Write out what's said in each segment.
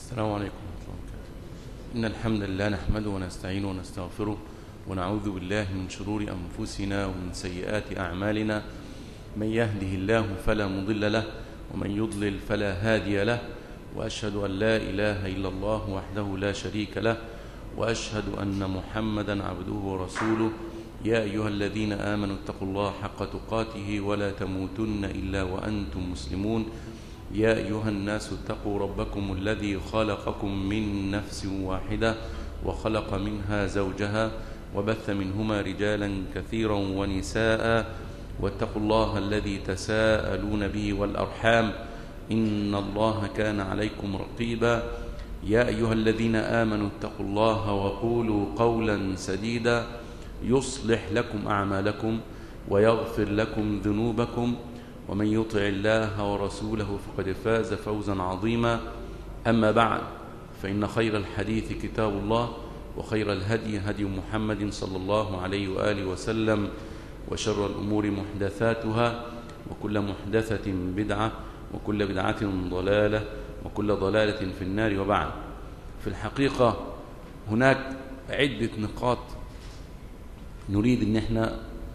السلام عليكم ورحمة الله وبركاته إن الحمد لله نحمده ونستعينه ونستغفره ونعوذ بالله من شرور أنفسنا ومن سيئات أعمالنا من يهده الله فلا مضل له ومن يضلل فلا هادي له وأشهد أن لا إله إلا الله وحده لا شريك له وأشهد أن محمدا عبده ورسوله يا أيها الذين آمنوا اتقوا الله حق تقاته ولا تموتن إلا وأنتم مسلمون يا أيها الناس اتقوا ربكم الذي خلقكم من نفس واحدة وخلق منها زوجها وبث منهما رجالا كثيرا ونساء واتقوا الله الذي تساءلون به والأرحام إن الله كان عليكم رقيبا يا أيها الذين آمنوا اتقوا الله وقولوا قولا سديدا يصلح لكم أعمالكم ويغفر لكم ذنوبكم ومن يطع الله ورسوله فقد فاز فوزا عظيما أما بعد فإن خير الحديث كتاب الله وخير الهدي هدي محمد صلى الله عليه وآله وسلم وشر الأمور محدثاتها وكل محدثة بدعة وكل بدعة ضلالة وكل ضلالة في النار وبعد في الحقيقة هناك عدة نقاط نريد أن احنا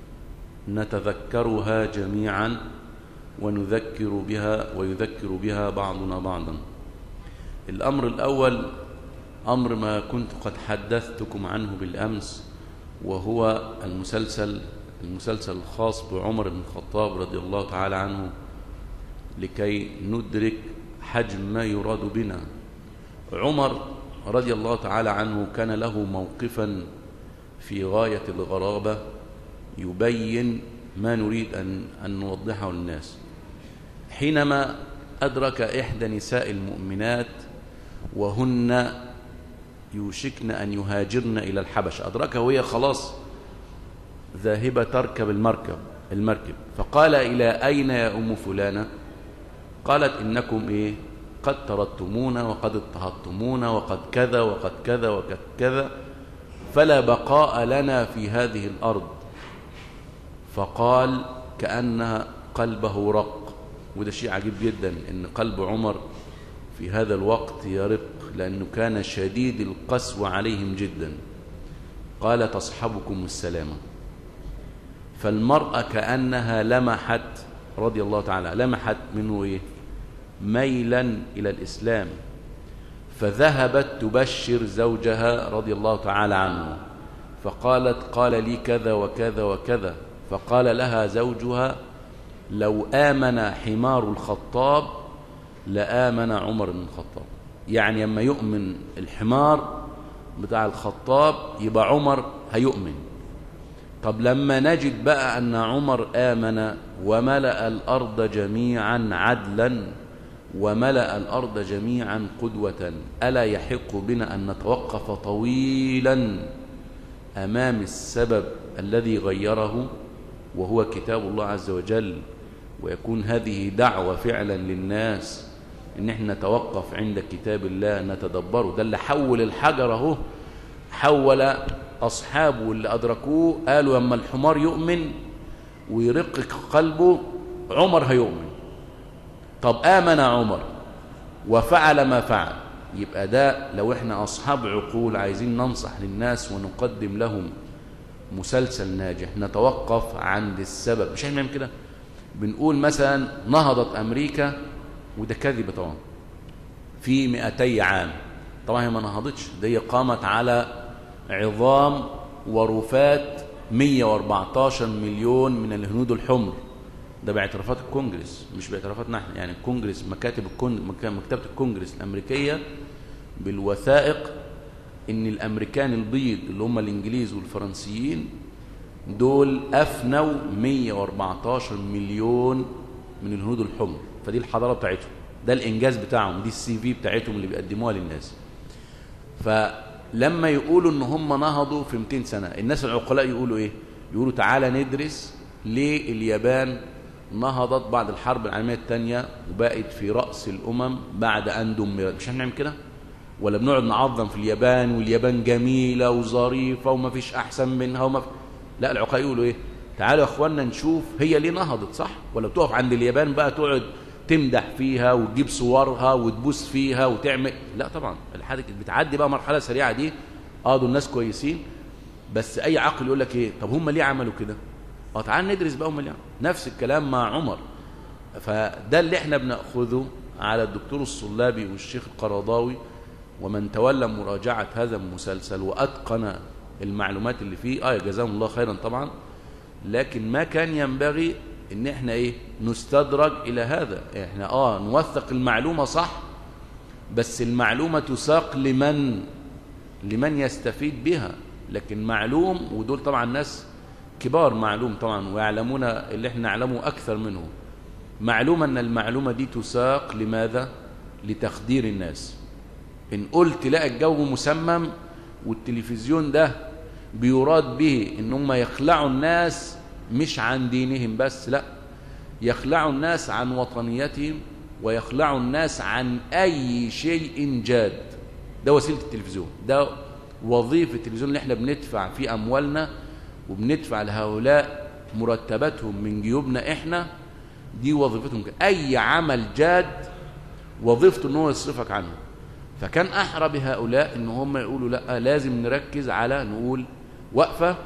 نتذكرها جميعا ونذكر بها ويذكر بها بعضنا بعضا الأمر الأول أمر ما كنت قد حدثتكم عنه بالأمس وهو المسلسل المسلسل الخاص بعمر بن الخطاب رضي الله تعالى عنه لكي ندرك حجم ما يراد بنا عمر رضي الله تعالى عنه كان له موقفا في غاية الغرابة يبين ما نريد أن, أن نوضحه للناس حينما أدرك إحدى نساء المؤمنات وهن يوشكن أن يهاجرن إلى الحبش أدركها وهي خلاص ذاهبة تركب المركب المركب فقال إلى أين يا أم فلانة قالت إنكم إيه قد تردتمونا وقد اضطهدتمونا وقد كذا وقد كذا وقد كذا فلا بقاء لنا في هذه الأرض فقال كأن قلبه رق وده شيء عجيب جدا ان قلب عمر في هذا الوقت يرق لأنه كان شديد القسوة عليهم جدا قال تصحبكم السلامة فالمرأة كأنها لمحت رضي الله تعالى لمحت منه إيه؟ ميلا إلى الإسلام فذهبت تبشر زوجها رضي الله تعالى عنه فقالت قال لي كذا وكذا وكذا فقال لها زوجها لو آمن حمار الخطاب لآمن عمر بن الخطاب يعني لما يؤمن الحمار بتاع الخطاب يبقى عمر هيؤمن طب لما نجد بقى أن عمر آمن وملأ الأرض جميعا عدلا وملأ الأرض جميعا قدوة ألا يحق بنا أن نتوقف طويلا أمام السبب الذي غيره وهو كتاب الله عز وجل ويكون هذه دعوة فعلا للناس ان احنا نتوقف عند كتاب الله نتدبره ده اللي حول الحجر اهو حول اصحابه اللي ادركوه قالوا لما الحمار يؤمن ويرقق قلبه عمر هيؤمن طب امن عمر وفعل ما فعل يبقى ده لو احنا اصحاب عقول عايزين ننصح للناس ونقدم لهم مسلسل ناجح نتوقف عند السبب مش احنا كده بنقول مثلا نهضت أمريكا وده كذب طبعا في 200 عام طبعا هي ما نهضتش دي قامت على عظام ورفات 114 مليون من الهنود الحمر ده باعترافات الكونجرس مش باعترافاتنا احنا يعني الكونجرس مكاتب مكتبة الكونجرس الأمريكية بالوثائق ان الأمريكان البيض اللي هم الإنجليز والفرنسيين دول أفنوا 114 مليون من الهنود الحمر فدي الحضارة بتاعتهم ده الإنجاز بتاعهم دي السي في بتاعتهم اللي بيقدموها للناس فلما يقولوا ان هم نهضوا في 200 سنة الناس العقلاء يقولوا ايه يقولوا تعالى ندرس ليه اليابان نهضت بعد الحرب العالمية الثانية وبقت في رأس الأمم بعد أن دمرت مش هنعمل كده ولا بنقعد نعظم في اليابان واليابان جميلة وظريفة وما فيش أحسن منها وما في... لا العقلاء يقولوا ايه تعالوا يا اخوانا نشوف هي ليه نهضت صح ولا بتقف عند اليابان بقى تقعد تمدح فيها وتجيب صورها وتبوس فيها وتعمل لا طبعا الحاجة بتعدي بقى مرحلة سريعة دي اه دول ناس كويسين بس اي عقل يقول لك ايه طب هم ليه عملوا كده اه تعال ندرس بقى هم ليه عملوا. نفس الكلام مع عمر فده اللي احنا بناخذه على الدكتور الصلابي والشيخ القرضاوي ومن تولى مراجعة هذا المسلسل وأتقن المعلومات اللي فيه آه جزاهم الله خيرا طبعا لكن ما كان ينبغي ان احنا ايه نستدرج الى هذا احنا اه نوثق المعلومة صح بس المعلومة تساق لمن لمن يستفيد بها لكن معلوم ودول طبعا ناس كبار معلوم طبعا ويعلمون اللي احنا نعلمه اكثر منه معلوم ان المعلومة دي تساق لماذا لتخدير الناس ان قلت لا الجو مسمم والتلفزيون ده بيراد به ان هم يخلعوا الناس مش عن دينهم بس لا يخلعوا الناس عن وطنيتهم ويخلعوا الناس عن اي شيء جاد ده وسيله التلفزيون ده وظيفه التلفزيون اللي احنا بندفع فيه اموالنا وبندفع لهؤلاء مرتباتهم من جيوبنا احنا دي وظيفتهم كده. اي عمل جاد وظيفته ان هو يصرفك عنه فكان احرى بهؤلاء ان هم يقولوا لا لازم نركز على نقول وقفه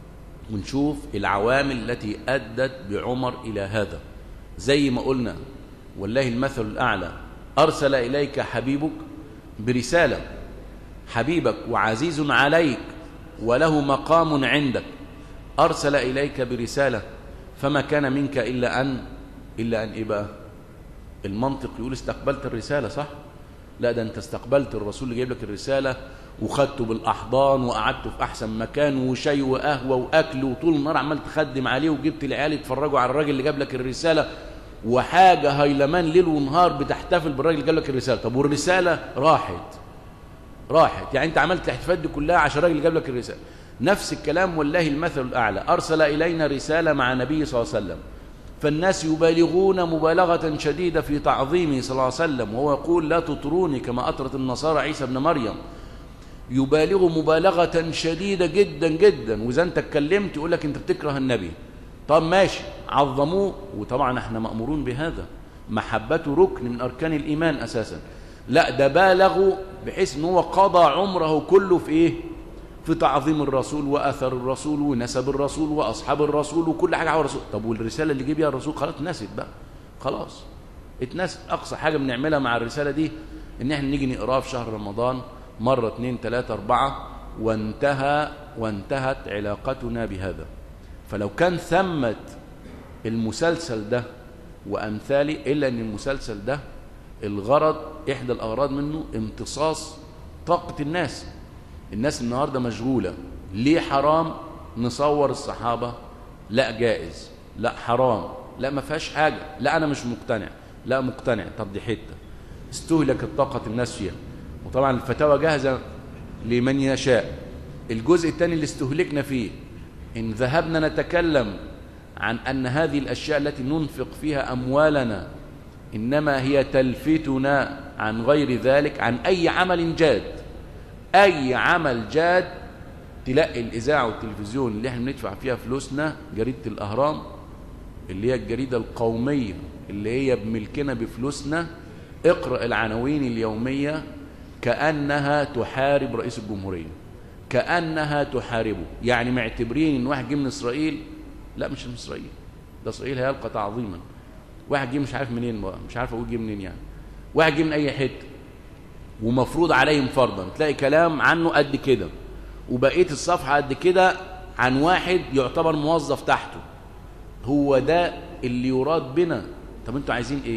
ونشوف العوامل التي ادت بعمر الى هذا زي ما قلنا والله المثل الاعلى ارسل اليك حبيبك برساله حبيبك وعزيز عليك وله مقام عندك ارسل اليك برساله فما كان منك الا ان الا ان ايه بقى المنطق يقول استقبلت الرساله صح لا ده انت استقبلت الرسول اللي جايب لك الرساله وخدته بالاحضان وقعدته في احسن مكان وشاي وقهوه واكل وطول النهار عمال تخدم عليه وجبت العيال يتفرجوا على الراجل اللي جاب لك الرساله وحاجه هيلمان ليل ونهار بتحتفل بالراجل اللي جاب لك الرساله طب والرساله راحت راحت يعني انت عملت الاحتفالات دي كلها عشان الراجل اللي جاب لك الرساله نفس الكلام والله المثل الاعلى ارسل الينا رساله مع النبي صلى الله عليه وسلم فالناس يبالغون مبالغة شديدة في تعظيمه صلى الله عليه وسلم وهو يقول لا تطروني كما أطرت النصارى عيسى بن مريم يبالغ مبالغة شديدة جدا جدا وإذا أنت اتكلمت يقول لك أنت بتكره النبي طب ماشي عظموه وطبعا احنا مأمورون بهذا محبته ركن من أركان الإيمان أساسا لا ده بالغوا بحيث ان هو قضى عمره كله في ايه في تعظيم الرسول واثر الرسول ونسب الرسول واصحاب الرسول وكل حاجه على الرسول طب والرساله اللي جه بيها الرسول خلاص اتنست بقى خلاص اتنست اقصى حاجه بنعملها مع الرساله دي ان احنا نيجي نقراها في شهر رمضان مره اتنين تلاته اربعه وانتهى وانتهت علاقتنا بهذا فلو كان ثمت المسلسل ده وامثاله الا ان المسلسل ده الغرض احدى الاغراض منه امتصاص طاقه الناس الناس النهارده مشغوله ليه حرام نصور الصحابه لا جائز لا حرام لا ما فيهاش حاجه لا انا مش مقتنع لا مقتنع طب دي حته استهلكت طاقه الناس فيها وطبعا الفتاوى جاهزه لمن يشاء الجزء الثاني اللي استهلكنا فيه ان ذهبنا نتكلم عن ان هذه الاشياء التي ننفق فيها اموالنا انما هي تلفتنا عن غير ذلك عن اي عمل جاد اي عمل جاد تلاقي الاذاعه والتلفزيون اللي احنا بندفع فيها فلوسنا جريده الاهرام اللي هي الجريده القوميه اللي هي بملكنا بفلوسنا اقرا العناوين اليوميه كانها تحارب رئيس الجمهوريه كانها تحاربه يعني معتبرين ان واحد جه من اسرائيل لا مش من اسرائيل ده اسرائيل هيلقى تعظيما واحد جه مش عارف منين بقى مش عارف اقول جه منين يعني واحد جه من اي حته ومفروض عليهم فرضا تلاقي كلام عنه قد كده وبقيه الصفحه قد كده عن واحد يعتبر موظف تحته هو ده اللي يراد بنا طب انتوا عايزين ايه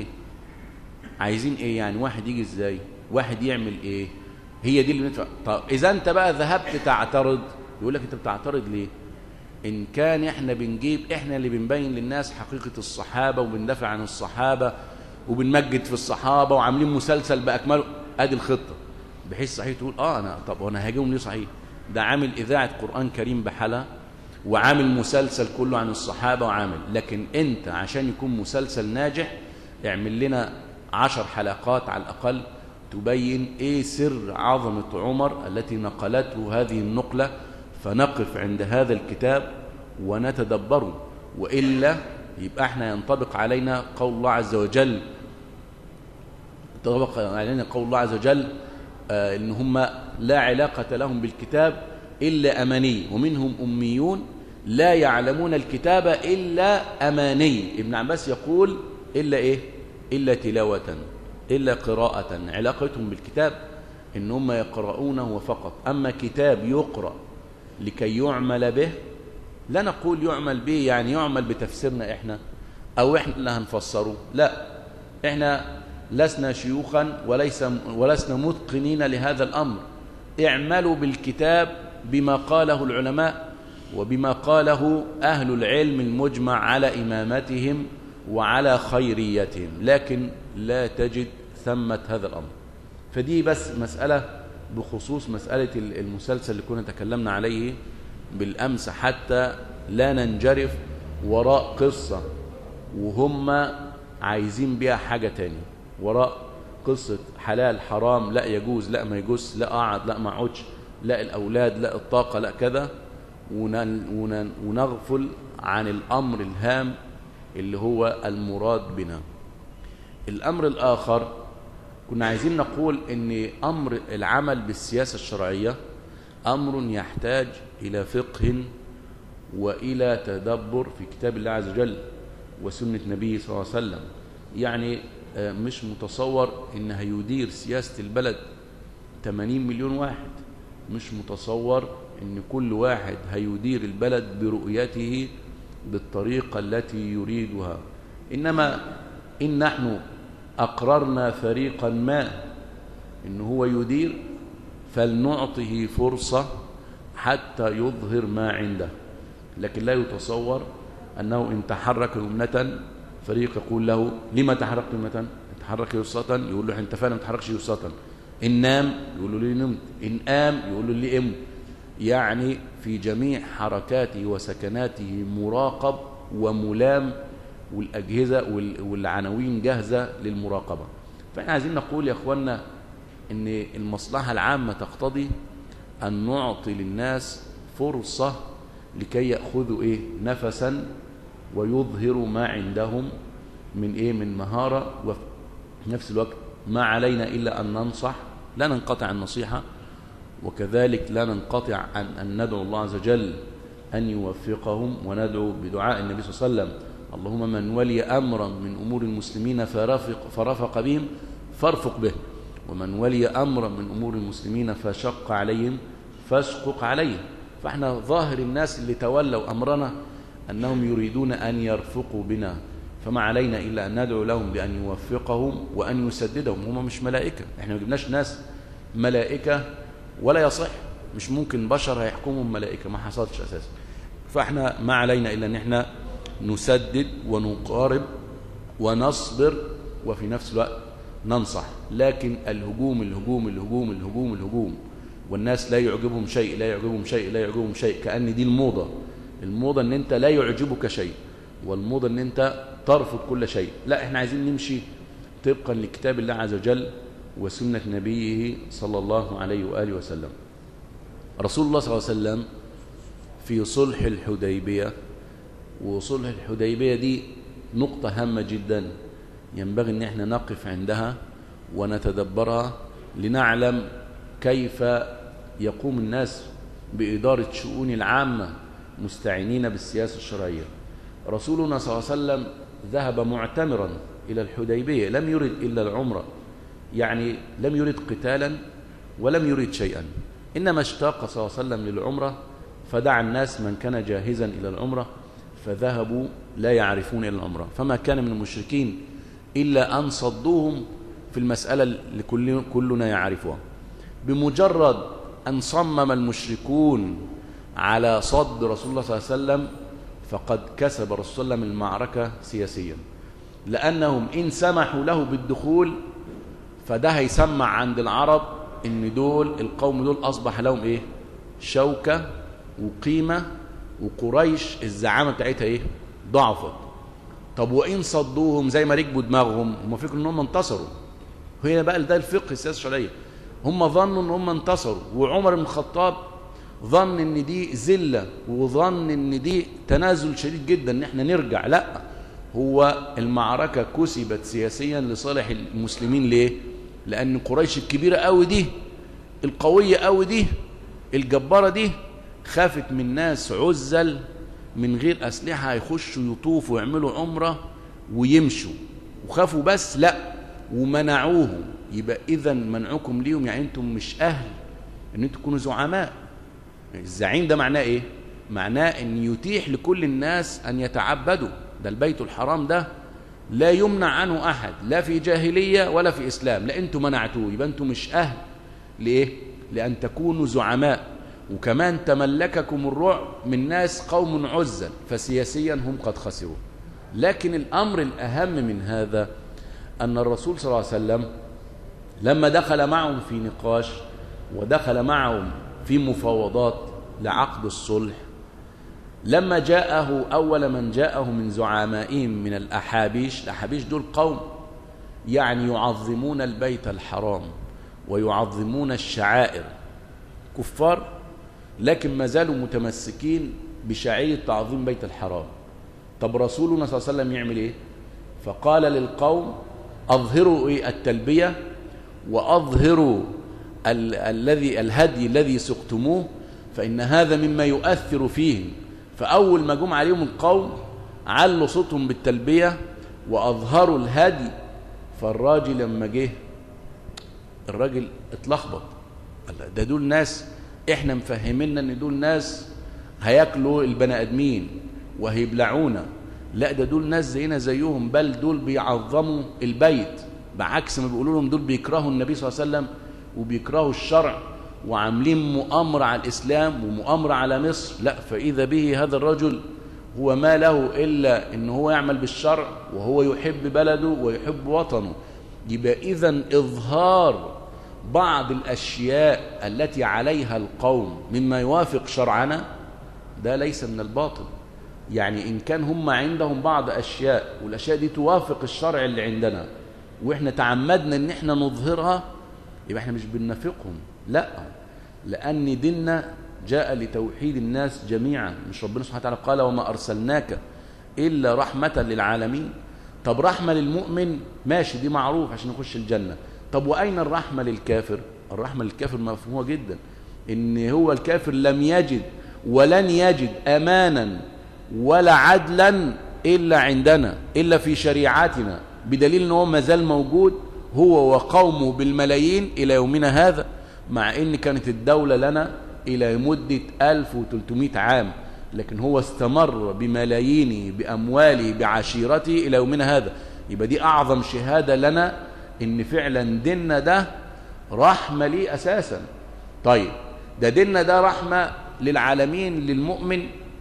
عايزين ايه يعني واحد يجي ازاي واحد يعمل ايه هي دي اللي ندفع طب اذا انت بقى ذهبت تعترض يقول لك انت بتعترض ليه ان كان احنا بنجيب احنا اللي بنبين للناس حقيقه الصحابه وبندافع عن الصحابه وبنمجد في الصحابه وعاملين مسلسل باكمله ادي الخطه بحيث صحيح تقول اه انا طب وانا هاجيهم ليه صحيح ده عامل اذاعه قران كريم بحالها وعامل مسلسل كله عن الصحابه وعامل لكن انت عشان يكون مسلسل ناجح اعمل لنا عشر حلقات على الاقل تبين ايه سر عظمه عمر التي نقلته هذه النقله فنقف عند هذا الكتاب ونتدبره والا يبقى احنا ينطبق علينا قول الله عز وجل طبق علينا قول الله عز وجل آه إن هم لا علاقة لهم بالكتاب إلا أماني ومنهم أميون لا يعلمون الكتاب إلا أماني ابن عباس يقول إلا إيه إلا تلاوة إلا قراءة علاقتهم بالكتاب إن هم يقرؤونه فقط أما كتاب يقرأ لكي يعمل به لا نقول يعمل به يعني يعمل بتفسيرنا إحنا أو إحنا اللي هنفسره لا إحنا لسنا شيوخا وليس ولسنا متقنين لهذا الأمر اعملوا بالكتاب بما قاله العلماء وبما قاله أهل العلم المجمع على إمامتهم وعلى خيريتهم لكن لا تجد ثمة هذا الأمر فدي بس مسألة بخصوص مسألة المسلسل اللي كنا تكلمنا عليه بالأمس حتى لا ننجرف وراء قصة وهم عايزين بيها حاجة تاني وراء قصة حلال حرام لا يجوز لا ما يجوز لا أقعد لا ما أقعدش لا الأولاد لا الطاقة لا كذا ونغفل عن الأمر الهام اللي هو المراد بنا الأمر الآخر كنا عايزين نقول ان أمر العمل بالسياسة الشرعية أمر يحتاج إلى فقه وإلى تدبر في كتاب الله عز وجل وسنة نبيه صلى الله عليه وسلم يعني مش متصور ان هيدير سياسة البلد 80 مليون واحد مش متصور ان كل واحد هيدير البلد برؤيته بالطريقة التي يريدها إنما إن نحن أقررنا فريقا ما إن هو يدير فلنعطه فرصة حتى يظهر ما عنده لكن لا يتصور أنه إن تحرك يمنة فريق يقول له لما تحركت يمنة تحرك يسرة يقول له انت فعلا ما تحركش يسرة إن نام يقول له لي نمت إن قام يقول له لي قمت يعني في جميع حركاته وسكناته مراقب وملام والأجهزة والعناوين جاهزة للمراقبة فإحنا عايزين نقول يا أخوانا أن المصلحة العامة تقتضي أن نعطي للناس فرصة لكي يأخذوا إيه نفسا ويظهروا ما عندهم من إيه من مهارة وفي نفس الوقت ما علينا إلا أن ننصح لا ننقطع النصيحة وكذلك لا ننقطع عن أن ندعو الله عز وجل أن يوفقهم وندعو بدعاء النبي صلى الله عليه وسلم اللهم من ولي أمرا من أمور المسلمين فرفق, فرفق بهم فارفق به ومن ولي أمرا من أمور المسلمين فشق عليهم فاشقق عليهم فاحنا ظاهر الناس اللي تولوا أمرنا أنهم يريدون أن يرفقوا بنا فما علينا إلا أن ندعو لهم بأن يوفقهم وأن يسددهم هم مش ملائكة احنا ما جبناش ناس ملائكة ولا يصح مش ممكن بشر هيحكمهم ملائكة ما حصلش أساسا فاحنا ما علينا إلا أن احنا نسدد ونقارب ونصبر وفي نفس الوقت ننصح لكن الهجوم الهجوم الهجوم الهجوم الهجوم والناس لا يعجبهم شيء لا يعجبهم شيء لا يعجبهم شيء كأن دي الموضة الموضة ان انت لا يعجبك شيء والموضة ان انت ترفض كل شيء لا احنا عايزين نمشي طبقا لكتاب الله عز وجل وسنة نبيه صلى الله عليه وآله وسلم رسول الله صلى الله عليه وسلم في صلح الحديبية وصلح الحديبية دي نقطة هامة جدا ينبغي ان احنا نقف عندها ونتدبرها لنعلم كيف يقوم الناس بإدارة شؤون العامة مستعينين بالسياسة الشرعية رسولنا صلى الله عليه وسلم ذهب معتمرا إلى الحديبية لم يرد إلا العمرة يعني لم يرد قتالا ولم يرد شيئا إنما اشتاق صلى الله عليه وسلم للعمرة فدعا الناس من كان جاهزا إلى العمرة فذهبوا لا يعرفون إلى العمرة فما كان من المشركين إلا أن صدوهم في المسألة اللي كلنا يعرفها بمجرد أن صمم المشركون على صد رسول الله صلى الله عليه وسلم فقد كسب رسول الله صلى الله عليه وسلم المعركة سياسيا لأنهم إن سمحوا له بالدخول فده هيسمع عند العرب إن دول القوم دول أصبح لهم إيه شوكة وقيمة وقريش الزعامة بتاعتها إيه ضعفت طب وإن صدوهم زي ما ركبوا دماغهم هم فكروا إنهم انتصروا هنا بقى ده الفقه السياسي الشرعية هم ظنوا إن هم انتصروا وعمر بن الخطاب ظن ان دي ذله وظن ان دي تنازل شديد جدا ان احنا نرجع لا هو المعركة كسبت سياسيا لصالح المسلمين ليه لأن قريش الكبيرة قوي دي القوية قوي دي الجبارة دي خافت من ناس عزل من غير أسلحة يخشوا يطوفوا ويعملوا عمرة ويمشوا وخافوا بس لا ومنعوهم يبقى إذا منعكم ليهم يعني أنتم مش أهل أن أنتم تكونوا زعماء الزعيم ده معناه إيه؟ معناه أن يتيح لكل الناس أن يتعبدوا ده البيت الحرام ده لا يمنع عنه أحد لا في جاهلية ولا في إسلام لا أنتم منعتوه يبقى أنتم مش أهل لإيه؟ لأن تكونوا زعماء وكمان تملككم الرعب من ناس قوم عزل فسياسيا هم قد خسروا لكن الأمر الأهم من هذا أن الرسول صلى الله عليه وسلم لما دخل معهم في نقاش ودخل معهم في مفاوضات لعقد الصلح لما جاءه أول من جاءه من زعمائهم من الأحابيش الأحابيش دول قوم يعني يعظمون البيت الحرام ويعظمون الشعائر كفار لكن ما زالوا متمسكين بشعير تعظيم بيت الحرام طب رسولنا صلى الله عليه وسلم يعمل ايه فقال للقوم اظهروا ايه التلبيه واظهروا ال الذي الهدي الذي سقتموه فان هذا مما يؤثر فيهم فاول ما جم عليهم القوم علوا صوتهم بالتلبيه واظهروا الهدي فالراجل لما جه الراجل اتلخبط قال ده دول ناس احنا مفهميننا ان دول ناس هياكلوا البني ادمين وهيبلعونا لا ده دول ناس زينا زيهم بل دول بيعظموا البيت بعكس ما بيقولوا لهم دول بيكرهوا النبي صلى الله عليه وسلم وبيكرهوا الشرع وعاملين مؤامرة على الإسلام ومؤامرة على مصر لا فإذا به هذا الرجل هو ما له إلا إن هو يعمل بالشرع وهو يحب بلده ويحب وطنه يبقى إذا إظهار بعض الأشياء التي عليها القوم مما يوافق شرعنا ده ليس من الباطل يعني إن كان هم عندهم بعض أشياء والأشياء دي توافق الشرع اللي عندنا وإحنا تعمدنا إن إحنا نظهرها يبقى إحنا مش بننافقهم لا لأن ديننا جاء لتوحيد الناس جميعا مش ربنا سبحانه وتعالى قال وما أرسلناك إلا رحمة للعالمين طب رحمة للمؤمن ماشي دي معروف عشان يخش الجنة طب وأين الرحمة للكافر الرحمة للكافر مفهومة جدا إن هو الكافر لم يجد ولن يجد أمانا ولا عدلا إلا عندنا إلا في شريعتنا بدليل أنه ما زال موجود هو وقومه بالملايين إلى يومنا هذا مع أن كانت الدولة لنا إلى مدة 1300 عام لكن هو استمر بملايينه بأمواله بعشيرته إلى يومنا هذا يبقى دي أعظم شهادة لنا إن فعلا ديننا ده رحمة ليه أساسا طيب ده ديننا ده رحمة للعالمين للمؤمن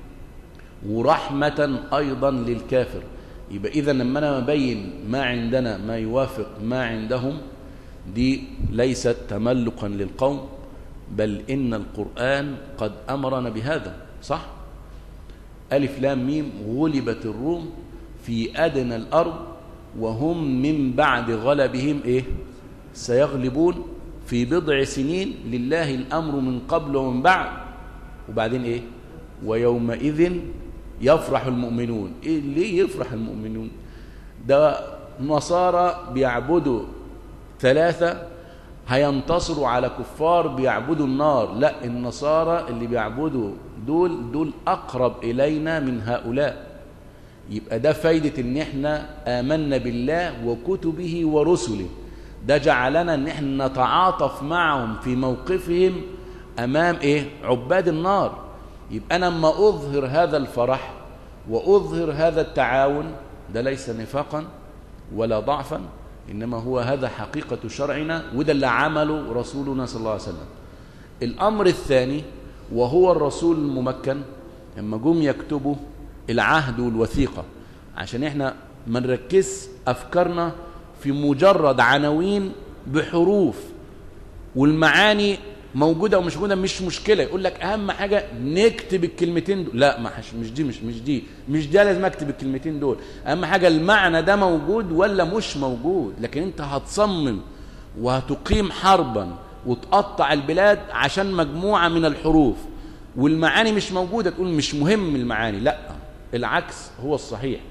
ورحمة أيضا للكافر يبقى إذا لما أنا أبين ما عندنا ما يوافق ما عندهم دي ليست تملقا للقوم بل إن القرآن قد أمرنا بهذا صح ألف لام ميم غلبت الروم في أدنى الأرض وهم من بعد غلبهم إيه سيغلبون في بضع سنين لله الأمر من قبل ومن بعد وبعدين إيه ويومئذ يفرح المؤمنون إيه ليه يفرح المؤمنون ده نصارى بيعبدوا ثلاثة هينتصروا على كفار بيعبدوا النار لا النصارى اللي بيعبدوا دول دول أقرب إلينا من هؤلاء يبقى ده فايدة ان احنا آمنا بالله وكتبه ورسله ده جعلنا ان احنا نتعاطف معهم في موقفهم امام ايه عباد النار يبقى انا لما اظهر هذا الفرح واظهر هذا التعاون ده ليس نفاقا ولا ضعفا انما هو هذا حقيقة شرعنا وده اللي عمله رسولنا صلى الله عليه وسلم الامر الثاني وهو الرسول الممكن لما جم يكتبوا العهد والوثيقة عشان احنا ما نركز افكارنا في مجرد عناوين بحروف والمعاني موجودة ومش موجودة مش مشكلة يقول لك أهم حاجة نكتب الكلمتين دول لا ما مش دي مش مش دي مش ده لازم أكتب الكلمتين دول أهم حاجة المعنى ده موجود ولا مش موجود لكن أنت هتصمم وهتقيم حربا وتقطع البلاد عشان مجموعة من الحروف والمعاني مش موجودة تقول مش مهم المعاني لا العكس هو الصحيح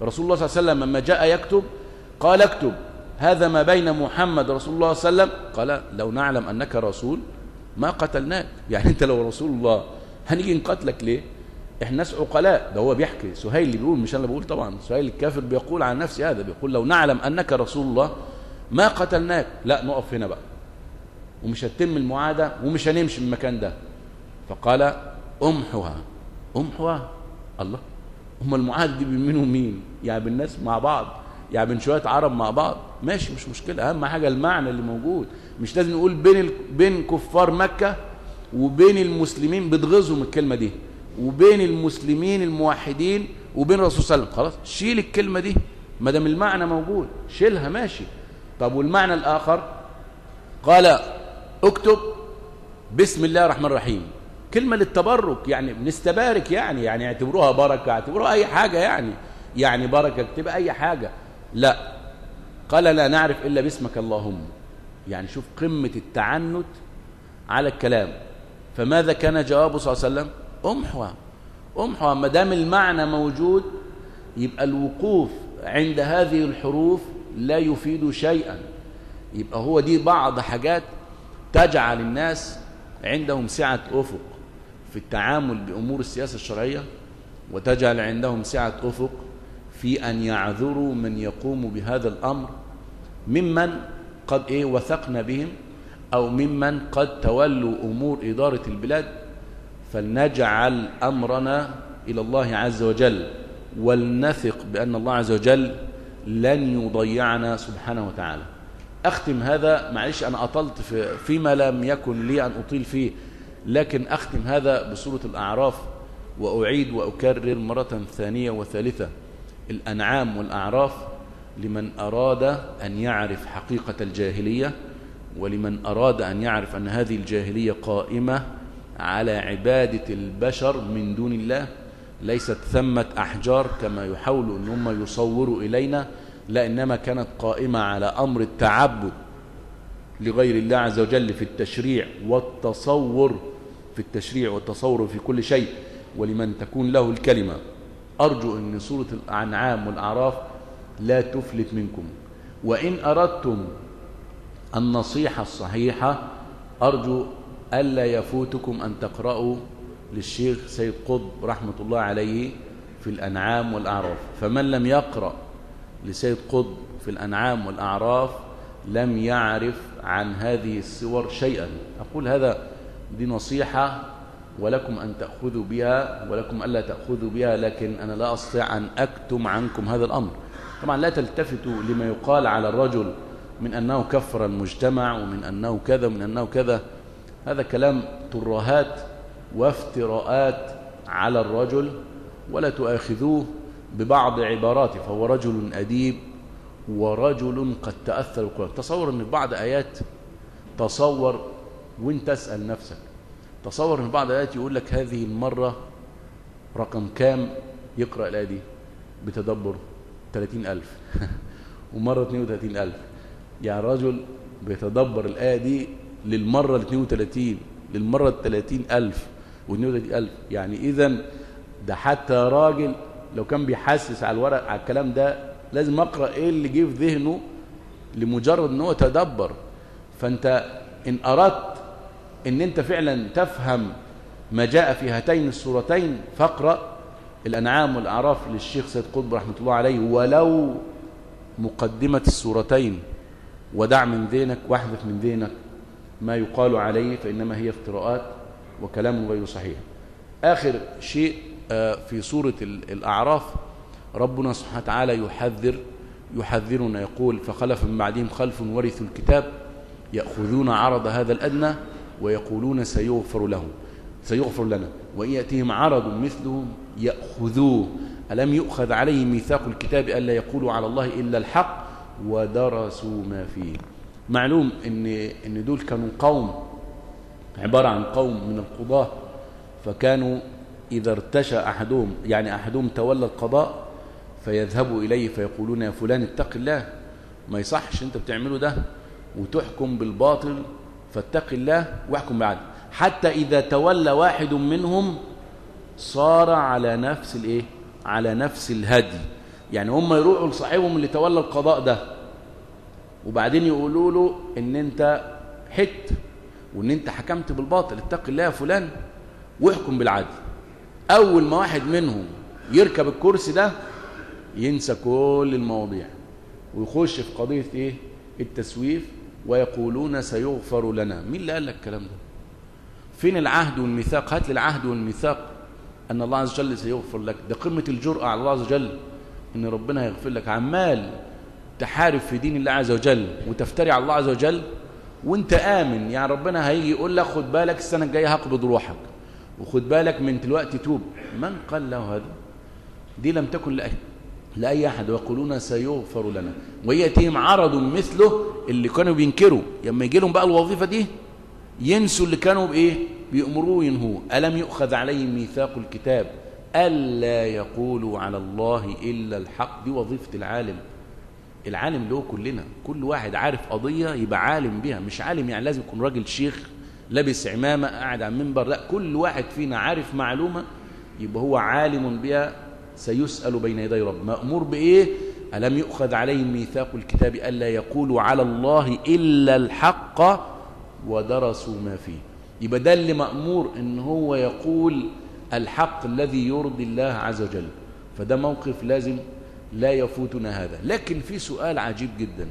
رسول الله صلى الله عليه وسلم لما جاء يكتب قال اكتب هذا ما بين محمد رسول الله صلى الله عليه وسلم قال لو نعلم أنك رسول ما قتلناك يعني أنت لو رسول الله هنيجي نقتلك ليه احنا ناس عقلاء ده هو بيحكي سهيل اللي بيقول مش انا بقول طبعا سهيل الكافر بيقول عن نفسه هذا بيقول لو نعلم انك رسول الله ما قتلناك لا نقف هنا بقى ومش هتتم المعاهده ومش هنمشي من المكان ده فقال امحوها امحوها الله هم المعاهده دي بين مين ومين يعني بالناس مع بعض يعني بين شويه عرب مع بعض ماشي مش مشكله اهم حاجه المعنى اللي موجود مش لازم نقول بين ال... بين كفار مكه وبين المسلمين بتغيظهم الكلمه دي وبين المسلمين الموحدين وبين الرسول صلى الله عليه وسلم خلاص شيل الكلمه دي ما دام المعنى موجود شيلها ماشي طب والمعنى الاخر قال اكتب بسم الله الرحمن الرحيم كلمه للتبرك يعني بنستبارك يعني يعني اعتبروها بركه اعتبروها اي حاجه يعني يعني بركه اكتب اي حاجه لا قال لا نعرف الا باسمك اللهم يعني شوف قمه التعنت على الكلام فماذا كان جوابه صلى الله عليه وسلم امحوها امحوها ما دام المعنى موجود يبقى الوقوف عند هذه الحروف لا يفيد شيئا يبقى هو دي بعض حاجات تجعل الناس عندهم سعة أفق في التعامل بأمور السياسة الشرعية وتجعل عندهم سعة أفق في أن يعذروا من يقوم بهذا الأمر ممن قد إيه وثقنا بهم أو ممن قد تولوا أمور إدارة البلاد فلنجعل أمرنا إلى الله عز وجل ولنثق بأن الله عز وجل لن يضيعنا سبحانه وتعالى أختم هذا معلش أنا أطلت في فيما لم يكن لي أن أطيل فيه لكن أختم هذا بسورة الأعراف وأعيد وأكرر مرة ثانية وثالثة الأنعام والأعراف لمن أراد أن يعرف حقيقة الجاهلية ولمن أراد أن يعرف أن هذه الجاهلية قائمة على عبادة البشر من دون الله ليست ثمة أحجار كما يحاولوا أن هم يصوروا إلينا لا إنما كانت قائمة على أمر التعبد لغير الله عز وجل في التشريع والتصور في التشريع والتصور في كل شيء ولمن تكون له الكلمة أرجو أن سورة الأنعام والأعراف لا تفلت منكم وإن أردتم النصيحة الصحيحة أرجو ألا يفوتكم أن تقرأوا للشيخ سيد قطب رحمة الله عليه في الأنعام والأعراف فمن لم يقرأ لسيد قطب في الأنعام والأعراف لم يعرف عن هذه السور شيئا أقول هذا دي نصيحة ولكم أن تأخذوا بها ولكم ألا تأخذوا بها لكن أنا لا أستطيع أن أكتم عنكم هذا الأمر طبعا لا تلتفتوا لما يقال على الرجل من أنه كفر المجتمع ومن أنه كذا ومن أنه كذا هذا كلام ترهات وافتراءات على الرجل ولا تؤاخذوه ببعض عباراته فهو رجل أديب ورجل قد تأثر القرآن تصور أن في بعض آيات تصور وانت تسأل نفسك تصور أن في بعض آيات يقول لك هذه المرة رقم كام يقرأ الآية دي بتدبر 30000 ومرة 32000 يعني رجل بيتدبر الآية دي للمرة ال 32 للمرة ال 30000 و 32000 يعني إذا ده حتى راجل لو كان بيحسس على الورق على الكلام ده لازم اقرا ايه اللي جه في ذهنه لمجرد ان هو تدبر فانت ان اردت ان انت فعلا تفهم ما جاء في هاتين السورتين فاقرا الانعام والاعراف للشيخ سيد قطب رحمه الله عليه ولو مقدمه السورتين ودع من ذهنك واحذف من ذهنك ما يقال عليه فانما هي افتراءات وكلام غير صحيح اخر شيء في سورة الأعراف ربنا سبحانه وتعالى يحذر يحذرنا يقول فخلف من بعدهم خلف ورثوا الكتاب يأخذون عرض هذا الأدنى ويقولون سيغفر لهم سيغفر لنا وإن يأتيهم عرض مثله يأخذوه ألم يؤخذ عليه ميثاق الكتاب ألا يقولوا على الله إلا الحق ودرسوا ما فيه معلوم إن, إن دول كانوا قوم عبارة عن قوم من القضاة فكانوا إذا ارتشى أحدهم يعني أحدهم تولى القضاء فيذهبوا إليه فيقولون يا فلان اتق الله ما يصحش أنت بتعمله ده وتحكم بالباطل فاتق الله واحكم بعد حتى إذا تولى واحد منهم صار على نفس الايه على نفس الهدي يعني هم يروحوا لصاحبهم اللي تولى القضاء ده وبعدين يقولوا له ان انت حت وان انت حكمت بالباطل اتق الله يا فلان واحكم بالعدل اول ما واحد منهم يركب الكرسي ده ينسى كل المواضيع ويخش في قضية ايه التسويف ويقولون سيغفر لنا مين اللي قال لك الكلام ده فين العهد والميثاق هات لي العهد والميثاق ان الله عز وجل سيغفر لك ده قمة الجرأة على الله عز وجل ان ربنا يغفر لك عمال تحارب في دين الله عز وجل وتفتري على الله عز وجل وانت آمن يعني ربنا هيجي يقول لك خد بالك السنة الجاية هقبض روحك وخد بالك من دلوقتي توب من قال له هذا دي لم تكن لأي, لأي أحد ويقولون سيغفر لنا ويأتيهم عرض مثله اللي كانوا بينكروا لما يجي لهم بقى الوظيفة دي ينسوا اللي كانوا بإيه بيأمروه ينهوه ألم يؤخذ عليهم ميثاق الكتاب ألا يقولوا على الله إلا الحق دي وظيفة العالم العالم له كلنا كل واحد عارف قضية يبقى عالم بها مش عالم يعني لازم يكون راجل شيخ لابس عمامة قاعد على المنبر لا كل واحد فينا عارف معلومة يبقى هو عالم بها سيسأل بين يدي رب مأمور بإيه ألم يؤخذ عليهم ميثاق الكتاب ألا يقولوا على الله إلا الحق ودرسوا ما فيه يبقى ده اللي مأمور إن هو يقول الحق الذي يرضي الله عز وجل فده موقف لازم لا يفوتنا هذا لكن في سؤال عجيب جدا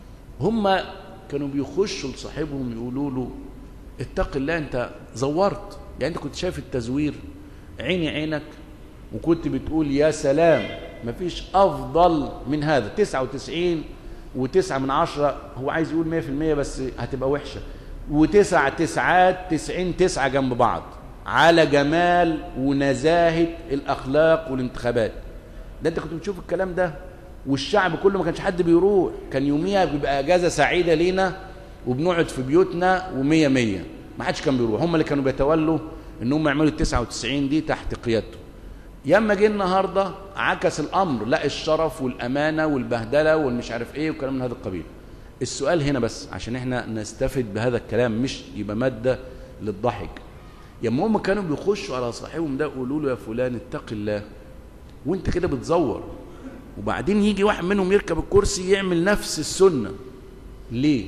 هم كانوا بيخشوا لصاحبهم يقولوا له اتق الله انت زورت يعني انت كنت شايف التزوير عيني عينك وكنت بتقول يا سلام مفيش افضل من هذا 99 وتسعة من عشرة هو عايز يقول مية في المية بس هتبقى وحشة وتسع تسعات تسعين تسعة جنب بعض على جمال ونزاهة الأخلاق والانتخابات ده انت كنت بتشوف الكلام ده والشعب كله ما كانش حد بيروح كان يوميها بيبقى اجازه سعيده لينا وبنقعد في بيوتنا ومية مية ما حدش كان بيروح هم اللي كانوا بيتولوا ان هم يعملوا ال 99 دي تحت قيادته ياما جه النهارده عكس الامر لا الشرف والامانه والبهدله والمش عارف ايه وكلام من هذا القبيل السؤال هنا بس عشان احنا نستفد بهذا الكلام مش يبقى ماده للضحك ياما هم كانوا بيخشوا على صاحبهم ده يقولوا له يا فلان اتق الله وانت كده بتزور وبعدين يجي واحد منهم يركب الكرسي يعمل نفس السنة ليه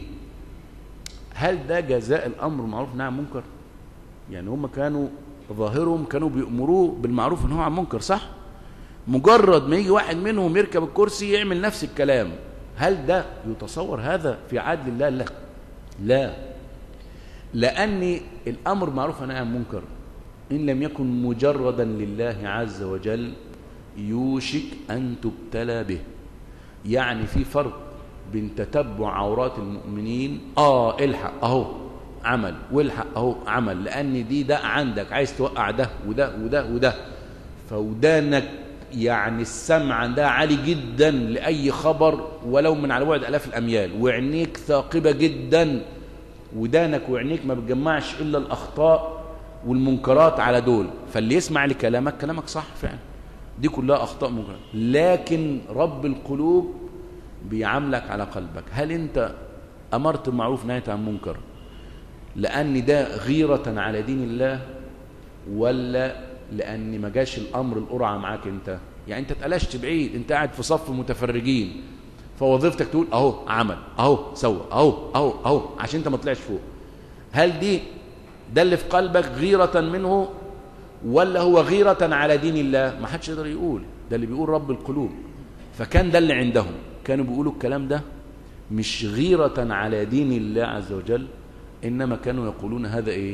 هل ده جزاء الأمر معروف نعم منكر يعني هم كانوا ظاهرهم كانوا بيأمروه بالمعروف ان هو عن منكر صح مجرد ما يجي واحد منهم يركب الكرسي يعمل نفس الكلام هل ده يتصور هذا في عدل الله لا لا لأن الأمر معروف عن منكر إن لم يكن مجردا لله عز وجل يوشك أن تبتلى به يعني في فرق بين تتبع عورات المؤمنين آه الحق أهو عمل والحق أهو عمل لأن دي ده عندك عايز توقع ده وده وده وده فودانك يعني السمع عندها عالي جدا لأي خبر ولو من على بعد ألاف الأميال وعينيك ثاقبة جدا ودانك وعينيك ما بتجمعش إلا الأخطاء والمنكرات على دول فاللي يسمع لكلامك كلامك صح فعلا دي كلها أخطاء مجرد لكن رب القلوب بيعاملك على قلبك هل أنت أمرت بالمعروف نهيت عن منكر لأن ده غيرة على دين الله ولا لأن ما جاش الأمر القرعة معاك أنت يعني أنت اتقلشت بعيد أنت قاعد في صف متفرجين فوظيفتك تقول أهو عمل أهو سوى أهو أهو أهو عشان أنت ما طلعش فوق هل دي ده اللي في قلبك غيرة منه ولا هو غيرة على دين الله ما حدش يقدر يقول ده اللي بيقول رب القلوب فكان ده اللي عندهم كانوا بيقولوا الكلام ده مش غيرة على دين الله عز وجل إنما كانوا يقولون هذا إيه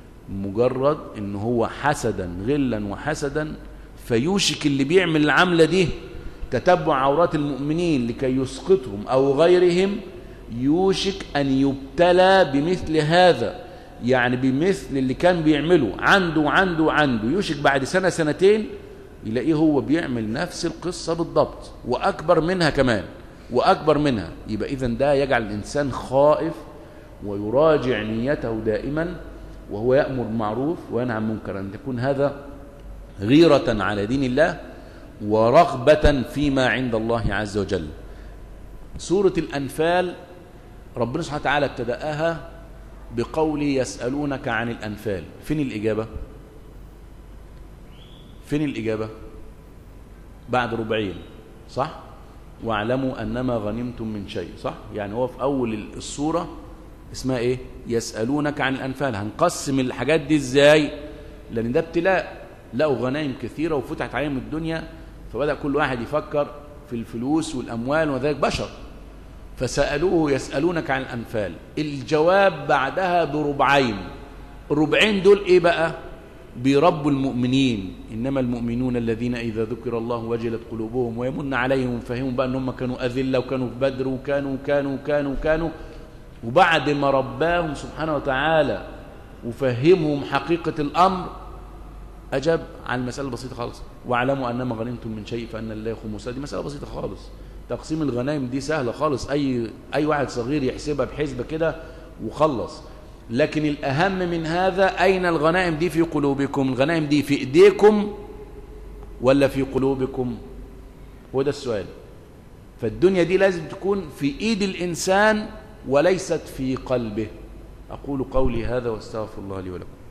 مجرد إن هو حسدا غلا وحسدا فيوشك اللي بيعمل العملة دي تتبع عورات المؤمنين لكي يسقطهم أو غيرهم يوشك أن يبتلى بمثل هذا يعني بمثل اللي كان بيعمله عنده وعنده وعنده يوشك بعد سنة سنتين يلاقيه هو بيعمل نفس القصة بالضبط وأكبر منها كمان وأكبر منها يبقى إذن ده يجعل الإنسان خائف ويراجع نيته دائما وهو يأمر بالمعروف وينهى عن منكر أن تكون هذا غيرة على دين الله ورغبة فيما عند الله عز وجل سورة الأنفال ربنا سبحانه وتعالى ابتدأها بقول يسألونك عن الأنفال فين الإجابة فين الإجابة بعد ربعين صح واعلموا أنما غنمتم من شيء صح يعني هو في أول السورة اسمها إيه يسألونك عن الأنفال هنقسم الحاجات دي إزاي لأن ده ابتلاء لقوا غنائم كثيرة وفتحت عليهم الدنيا فبدأ كل واحد يفكر في الفلوس والأموال وذلك بشر فسألوه يسألونك عن الأنفال الجواب بعدها بربعين الربعين دول إيه بقى بيربوا المؤمنين إنما المؤمنون الذين إذا ذكر الله وجلت قلوبهم ويمن عليهم فهموا بقى أنهم كانوا أذلة وكانوا في بدر وكانوا كانوا كانوا كانوا وبعد ما رباهم سبحانه وتعالى وفهمهم حقيقة الأمر أجاب عن المسألة البسيطة خالص واعلموا أنما غنمتم من شيء فأن الله خمسها دي مسألة بسيطة خالص تقسيم الغنائم دي سهلة خالص أي, أي واحد صغير يحسبها بحسبة كده وخلص لكن الأهم من هذا أين الغنائم دي في قلوبكم الغنائم دي في إيديكم ولا في قلوبكم هو ده السؤال فالدنيا دي لازم تكون في إيد الإنسان وليست في قلبه أقول قولي هذا واستغفر الله لي ولكم